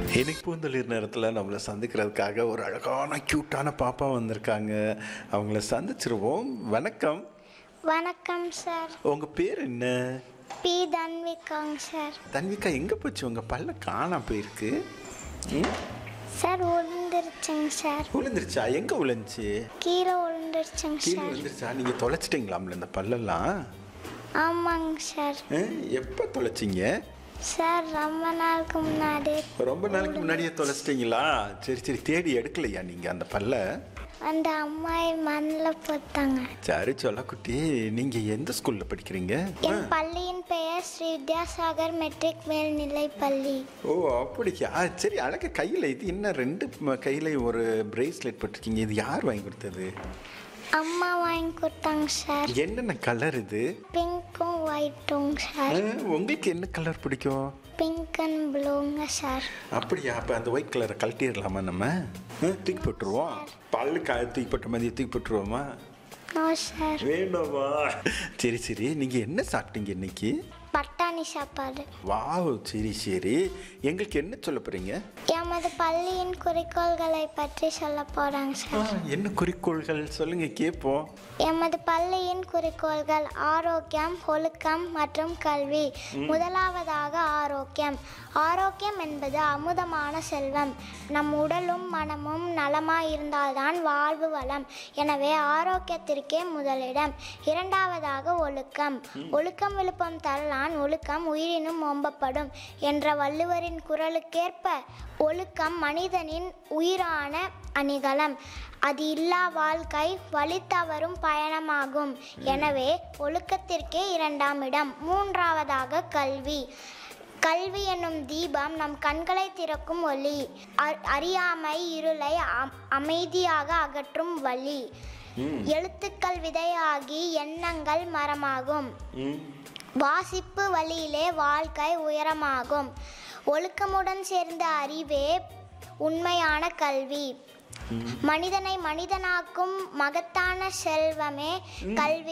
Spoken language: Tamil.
இன்னைக்கு பூந்தளிர் நேரத்தில் நம்மளை சந்திக்கிறதுக்காக ஒரு அழகான க்யூட்டான பாப்பா வந்திருக்காங்க அவங்கள சந்திச்சிருவோம் வணக்கம் வணக்கம் சார் உங்கள் பேர் என்ன பி தன்விகாங் சார் தன்விகா எங்கே போச்சு உங்கள் பல்ல காணாம போயிருக்கு ம்? சார் விழுந்துருச்சுங்க சார் விழுந்துருச்சா எங்கே விழுந்துச்சு கீழே விழுந்துருச்சுங்க கீழே சார் விழுந்துருச்சா நீங்கள் தொலைச்சிட்டிங்களாம்ல இந்த பல்லெல்லாம் ஆமாங்க சார் எப்போ தொலைச்சிங்க சார் ரொம்ப நாளுக்கு முன்னாடி ரொம்ப நாளைக்கு முன்னாடியே தொலைச்சிட்டிங்களா சரி சரி தேடி எடுக்கலையா நீங்கள் அந்த பல்லை அந்த அம்மாயி மண்ணில் போட்டாங்க சரி சொல்ல குட்டி நீங்கள் எந்த ஸ்கூலில் படிக்கிறீங்க என் பள்ளியின் பெயர் ஸ்ரீ வித்யாசாகர் மெட்ரிக் மேல்நிலை பள்ளி ஓ அப்படியா ஆ, சரி அழக கையில் இது என்ன ரெண்டு ம- கையில ஒரு பிரேஸ்லெட் போட்டிருக்கீங்க இது யார் வாங்கி கொடுத்தது அம்மா வாங்கி கொடுத்தாங்க சார் என்னென்ன கலர் இது பிங்க்கும் ஒயிட்டும் ஆ, சார் உங்களுக்கு என்ன கலர் பிடிக்கும் பிங்க் அண்ட் ப்ளூங்க சார் அப்படியா அப்போ அந்த ஒயிட் கலரை கழட்டிடலாமா நம்ம ஆ, தூக்கி போட்டுருவோம் பல்லு கா தூக்கி போட்ட மாதிரி தூக்கி போட்டுருவோமா நோ சார் வேண்டாமா சரி சரி நீங்கள் என்ன சாப்பிட்டீங்க இன்னைக்கு பட்டாணி சாப்பாடு வாவ் சரி சரி எங்களுக்கு என்ன சொல்ல போகிறீங்க எமது பள்ளியின் குறிக்கோள்களை பற்றி சொல்ல போறாங்க சார் என்ன குறிக்கோள்கள் சொல்லுங்க கேட்போம் எமது பள்ளியின் குறிக்கோள்கள் ஆரோக்கியம் ஒழுக்கம் மற்றும் கல்வி முதலாவதாக ஆரோக்கியம் ஆரோக்கியம் என்பது அமுதமான செல்வம் நம் உடலும் மனமும் நலமாய் இருந்தால்தான் வாழ்வு வளம் எனவே ஆரோக்கியத்திற்கே முதலிடம் இரண்டாவதாக ஒழுக்கம் ஒழுக்கம் விழுப்பம் தரலான் ஒழுக்கம் உயிரினும் ஓம்பப்படும் என்ற வள்ளுவரின் குரலுக்கேற்ப ஒழுக்கம் மனிதனின் உயிரான அணிகலம் அது இல்லா வாழ்க்கை வழி தவறும் பயணமாகும் எனவே ஒழுக்கத்திற்கே இரண்டாம் இடம் மூன்றாவதாக கல்வி கல்வி என்னும் தீபம் நம் கண்களை திறக்கும் ஒளி அ- அறியாமை இருளை அம்- அமைதியாக அகற்றும் வழி எழுத்துக்கள் விதையாகி எண்ணங்கள் மரமாகும் வாசிப்பு வழியிலே வாழ்க்கை உயரமாகும் ஒழுக்கமுடன் சேர்ந்த அறிவே உண்மையான கல்வி மனிதனை மனிதனாக்கும் மகத்தான செல்வமே கல்வி